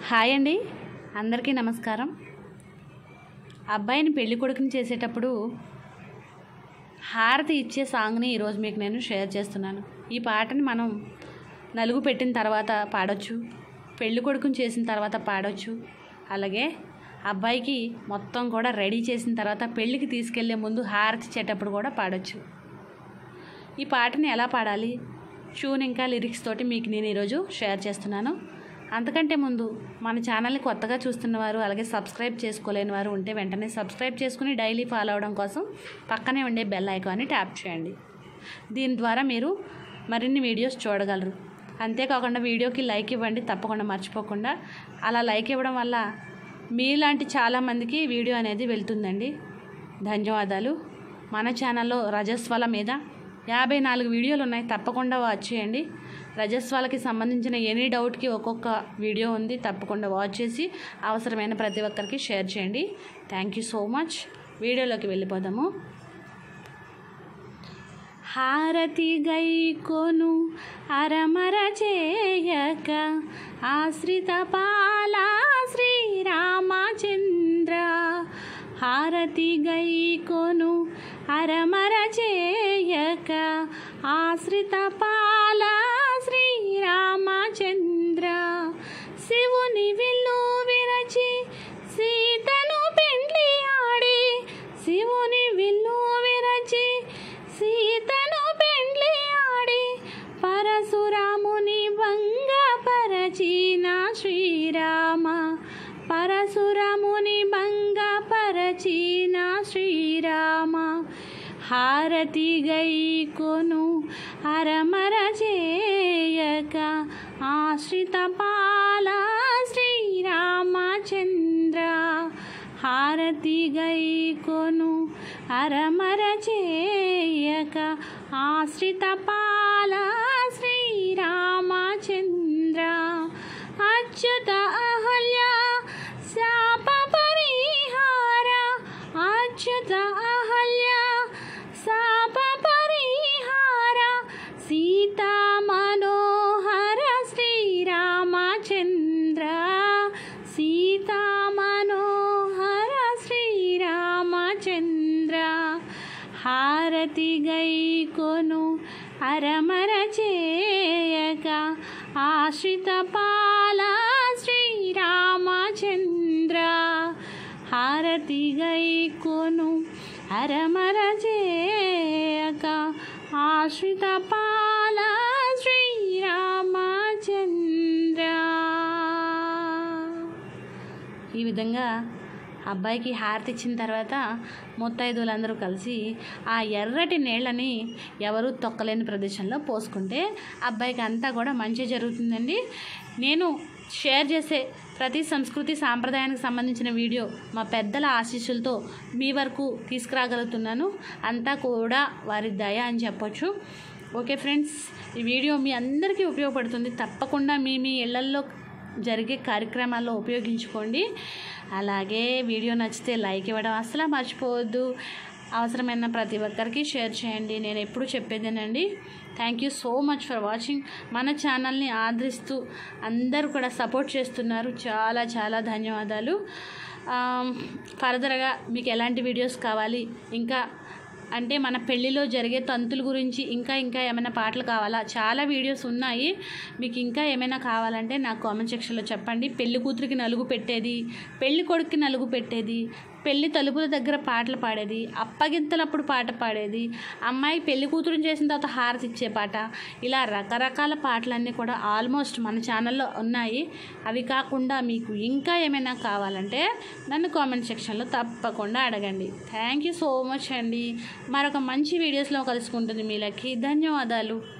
hi అండి అందరికీ నమస్కారం అబ్బాయిని పెళ్లి కొడుకుని చేసేటప్పుడు హారతి ఇచ్చే సాంగ్ని ఈరోజు మీకు నేను షేర్ చేస్తున్నాను ఈ పాటని మనం నలుగు పెట్టిన తర్వాత పాడొచ్చు పెళ్లి కొడుకుని చేసిన తర్వాత పాడొచ్చు అలాగే అబ్బాయికి మొత్తం కూడా రెడీ చేసిన తర్వాత పెళ్ళికి తీసుకెళ్లే ముందు హారతి ఇచ్చేటప్పుడు కూడా పాడొచ్చు ఈ పాటని ఎలా పాడాలి ట్యూన్ ఇంకా లిరిక్స్ తోటి మీకు నేను ఈరోజు షేర్ చేస్తున్నాను అంతకంటే ముందు మన ఛానల్ని కొత్తగా చూస్తున్న వారు అలాగే సబ్స్క్రైబ్ చేసుకోలేని వారు ఉంటే వెంటనే సబ్స్క్రైబ్ చేసుకుని డైలీ ఫాలో అవడం కోసం పక్కనే ఉండే బెల్ ఐకాన్ని ట్యాప్ చేయండి దీని ద్వారా మీరు మరిన్ని వీడియోస్ చూడగలరు అంతేకాకుండా వీడియోకి లైక్ ఇవ్వండి తప్పకుండా మర్చిపోకుండా అలా లైక్ ఇవ్వడం వల్ల మీలాంటి చాలామందికి వీడియో అనేది వెళ్తుందండి ధన్యవాదాలు మన ఛానల్లో రజస్వల మీద యాభై నాలుగు వీడియోలు ఉన్నాయి తప్పకుండా వాచ్ చేయండి రజస్వాలకి సంబంధించిన ఎనీ డౌట్కి ఒక్కొక్క వీడియో ఉంది తప్పకుండా వాచ్ చేసి అవసరమైన ప్రతి ఒక్కరికి షేర్ చేయండి థ్యాంక్ యూ సో మచ్ వీడియోలోకి వెళ్ళిపోదాము హారతి గై కొను అరమర చేయక ఆశ్రిత పాల శ్రీరామచంద్ర హారతి గై కొను అరమర చేయక ఆశ్రిత పాల శ్రీరామచంద్ర శివుని విల్లు విరచి సీతను పెండ్లి ఆడి శివుని విల్లు విరచి సీతను పెండ్లి ఆడి పరశురాముని భంగపరచిన శ్రీరామ పరశురాముని భంగపరచిన శ్రీరామ హారతి గై కొను అరమర చేయక ఆశ్రిత పాల శ్రీరామచంద్ర హారతి గై కొను అరమర చేయక ఆశ్రిత పాల శ్రీరామచంద్ర అచ్యుత అహల్య శాప పరిహార అచ్యుత అహల్య శాప పరిహార సీతా మనోహర శ్రీరామచంద్ర సీతా మనోహర శ్రీరామచంద్ర హారతి గై కొను అరమర చేయక ఆశ్రిత పాల శ్రీరామచంద్ర హారతి గై కొను అరమర చేయక ఆశ్రిత పాల శ్రీరామచంద్ర ఈ విధంగా అబ్బాయికి హారతి ఇచ్చిన తర్వాత ముత్తైదువులందరూ కలిసి ఆ ఎర్రటి నీళ్ళని ఎవరు తొక్కలేని ప్రదేశంలో పోసుకుంటే అబ్బాయికి అంతా కూడా మంచి జరుగుతుందండి నేను షేర్ చేసే ప్రతి సంస్కృతి సాంప్రదాయానికి సంబంధించిన వీడియో మా పెద్దల ఆశీస్సులతో మీ వరకు తీసుకురాగలుగుతున్నాను అంతా కూడా వారి దయ అని చెప్పొచ్చు ఓకే ఫ్రెండ్స్ ఈ వీడియో మీ అందరికీ ఉపయోగపడుతుంది తప్పకుండా మీ మీ ఇళ్లల్లో జరిగే కార్యక్రమాల్లో ఉపయోగించుకోండి అలాగే వీడియో నచ్చితే లైక్ ఇవ్వడం అసలు మర్చిపోవద్దు అవసరమైన ప్రతి ఒక్కరికి షేర్ చేయండి నేను ఎప్పుడు చెప్పేదేనండి thank you so much for watching మన ఛానల్ని ఆదరిస్తూ అందరూ కూడా సపోర్ట్ చేస్తున్నారు చాలా చాలా ధన్యవాదాలు ఫర్దర్గా మీకు ఎలాంటి వీడియోస్ కావాలి ఇంకా అంటే మన పెళ్ళిలో జరిగే తంతుల గురించి ఇంకా ఇంకా ఏమైనా పాటలు కావాలా చాలా వీడియోస్ ఉన్నాయి మీకు ఇంకా ఏమైనా కావాలంటే నాకు కామెంట్ సెక్షన్లో చెప్పండి పెళ్లి కూతురికి నలుగు పెట్టేది పెళ్లి కొడుక్కి నలుగు పెట్టేది పెళ్లి తలుపుల దగ్గర పాటలు పాడేది అప్పగింతలప్పుడు పాట పాడేది అమ్మాయి పెళ్లి కూతురుని చేసిన తర్వాత హారతి ఇచ్చే పాట ఇలా రకరకాల పాటలన్నీ కూడా ఆల్మోస్ట్ మన ఛానల్లో ఉన్నాయి అవి కాకుండా మీకు ఇంకా ఏమైనా కావాలంటే నన్ను కామెంట్ సెక్షన్లో తప్పకుండా అడగండి థ్యాంక్ యూ సో మచ్ అండి మరొక మంచి వీడియోస్లో కలుసుకుంటుంది మీలకి ధన్యవాదాలు